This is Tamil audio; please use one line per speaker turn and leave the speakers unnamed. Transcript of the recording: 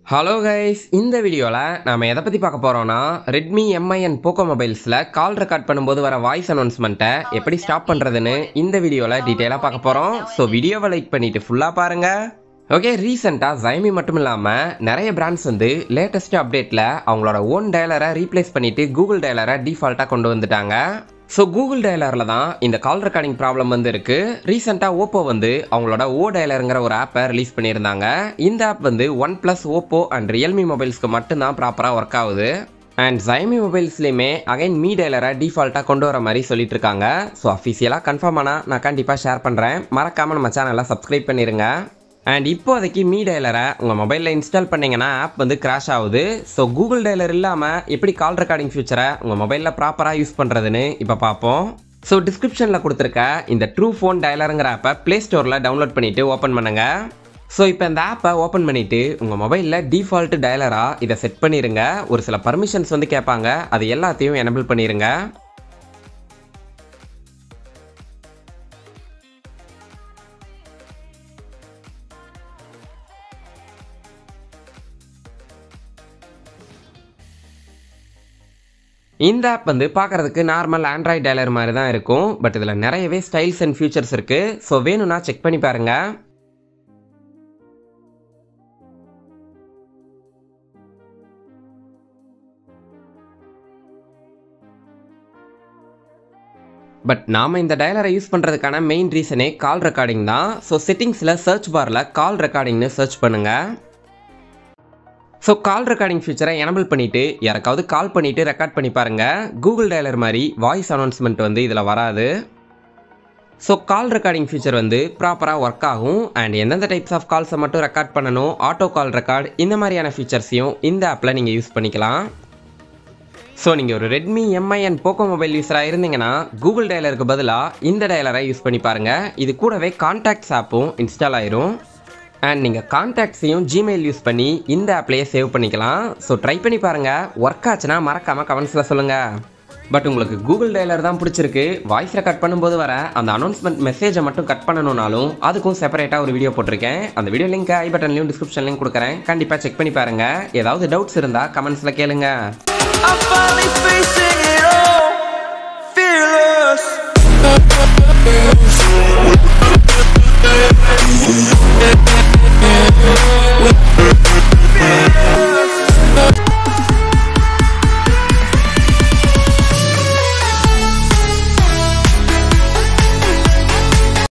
ஹலோ கைஸ் இந்த வீடியோவில் நாம எதை பற்றி பார்க்க போகிறோம்னா ரெட்மி எம்ஐஎன் போக்கோ மொபைல்ஸில் கால் ரெக்கார்ட் பண்ணும்போது வர வாய்ஸ் அனௌன்ஸ்மெண்ட்டை எப்படி ஸ்டாப் பண்ணுறதுன்னு இந்த வீடியோவில் டீட்டெயிலாக பார்க்க போகிறோம் ஸோ வீடியோவை லைக் பண்ணிட்டு ஃபுல்லாக பாருங்கள் ஓகே ரீசெண்டாக ஜைமி மட்டும் இல்லாமல் நிறைய பிராண்ட்ஸ் வந்து லேட்டஸ்ட் அப்டேட்டில் அவங்களோட ஓன் டயலரை ரீப்ளேஸ் பண்ணிட்டு கூகுள் டயலரை டிஃபால்ட்டாக கொண்டு வந்துட்டாங்க ஸோ கூகுள் டயலரில் தான் இந்த கால் ரெக்கார்டிங் ப்ராப்ளம் வந்து இருக்கு ரீசெண்டாக ஓப்போ வந்து அவங்களோட ஓ டயலருங்கிற ஒரு ஆப்பை ரிலீஸ் பண்ணியிருந்தாங்க இந்த ஆப் வந்து one plus Oppo and Realme மொபைல்ஸ்க்கு மட்டும்தான் ப்ராப்பராக ஒர்க் ஆகுது அண்ட் ஜைமி மொபைல்ஸ்லையுமே அகைன் மீ டயலரை டிஃபால்ட்டாக கொண்டு வர மாதிரி சொல்லிட்டு இருக்காங்க ஸோ அஃபீஷியலாக கன்ஃபார்ம் ஆனால் நான் கண்டிப்பாக ஷேர் பண்ணுறேன் மறக்காமல் நம்ம சேனலை சப்ஸ்கிரைப் பண்ணிடுங்க அண்ட் இப்போதைக்கு மீ டயலரை உங்கள் மொபைலில் இன்ஸ்டால் பண்ணீங்கன்னா ஆப் வந்து கிராஷ் ஆகுது ஸோ கூகுள் டயலர் இல்லாமல் எப்படி கால் ரெக்கார்டிங் ஃபியூச்சரை உங்கள் மொபைலில் ப்ராப்பராக யூஸ் பண்ணுறதுன்னு இப்போ பார்ப்போம் ஸோ டிஸ்கிரிப்ஷனில் கொடுத்துருக்க இந்த ட்ரூ ஃபோன் டயலருங்கிற ஆப்பை ப்ளே ஸ்டோரில் டவுன்லோட் பண்ணிவிட்டு ஓப்பன் பண்ணுங்க ஸோ இப்போ இந்த ஆப்பை ஓப்பன் பண்ணிவிட்டு உங்கள் மொபைலில் டிஃபால்ட் டயலராக இதை செட் பண்ணிடுங்க ஒரு சில பர்மிஷன்ஸ் வந்து கேட்பாங்க அது எல்லாத்தையும் எனபிள் பண்ணிடுங்க இந்த ஆப் வந்து பார்க்குறதுக்கு நார்மல் ஆண்ட்ராய்ட் டயலர் மாதிரி தான் இருக்கும் பட் இதில் நிறையவே ஸ்டைல்ஸ் அண்ட் ஃபியூச்சர்ஸ் இருக்குது ஸோ வேணும்னா செக் பண்ணி பாருங்கள் பட் நாம் இந்த டயலரை யூஸ் பண்ணுறதுக்கான மெயின் ரீசனே கால் ரெக்கார்டிங் தான் ஸோ செட்டிங்ஸில் சர்ச் பாரில் கால் ரெக்கார்டிங்னு சர்ச் பண்ணுங்கள் ஸோ கால் ரெக்கார்டிங் ஃபீச்சரை எனபிள் பண்ணிவிட்டு யாருக்காவது கால் பண்ணிவிட்டு ரெக்கார்ட் பண்ணி பாருங்கள் கூகுள் டயலர் மாதிரி வாய்ஸ் அனௌன்ஸ்மெண்ட் வந்து இதில் வராது ஸோ கால் ரெக்கார்டிங் ஃபீச்சர் வந்து ப்ராப்பராக ஒர்க் ஆகும் அண்ட் எந்தெந்த டைப்ஸ் ஆஃப் கால்ஸை மட்டும் ரெக்கார்ட் பண்ணணும் ஆட்டோ கால் ரெக்கார்ட் இந்த மாதிரியான ஃபீச்சர்ஸையும் இந்த ஆப்பில் நீங்கள் யூஸ் பண்ணிக்கலாம் ஸோ நீங்கள் ஒரு Redmi Mi and Poco mobile யூஸராக இருந்தீங்கன்னா கூகுள் டயலருக்கு பதிலாக இந்த டயலரை யூஸ் பண்ணி பாருங்கள் இது கூடவே கான்டாக்ட்ஸ் ஆப்பும் இன்ஸ்டால் ஆயிரும் அண்ட் நீங்கள் கான்டாக்ட்ஸையும் ஜிமெயில் யூஸ் பண்ணி இந்த ஆப்லேயே சேவ் பண்ணிக்கலாம் ஸோ ட்ரை பண்ணி பாருங்கள் ஒர்க் ஆச்சுன்னா மறக்காமல் கமெண்ட்ஸில் சொல்லுங்கள் பட் உங்களுக்கு கூகுள் டயலர் தான் பிடிச்சிருக்கு வாய்ஸ் ரெக்கார்ட் பண்ணும்போது வர அந்த அனௌன்ஸ்மெண்ட் மெசேஜை மட்டும் கட் பண்ணணும்னாலும் அதுக்கும் செப்பரேட்டாக ஒரு வீடியோ போட்டிருக்கேன் அந்த வீடியோ லிங்க் ஐ பட்டன்லையும் டிஸ்கிரிப்ஷன்லையும் கொடுக்குறேன் கண்டிப்பாக செக் பண்ணி பாருங்கள் ஏதாவது டவுட்ஸ் இருந்தால் கமெண்ட்ஸில் கேளுங்க
I'm finally facing it all, fearless.
Yeah.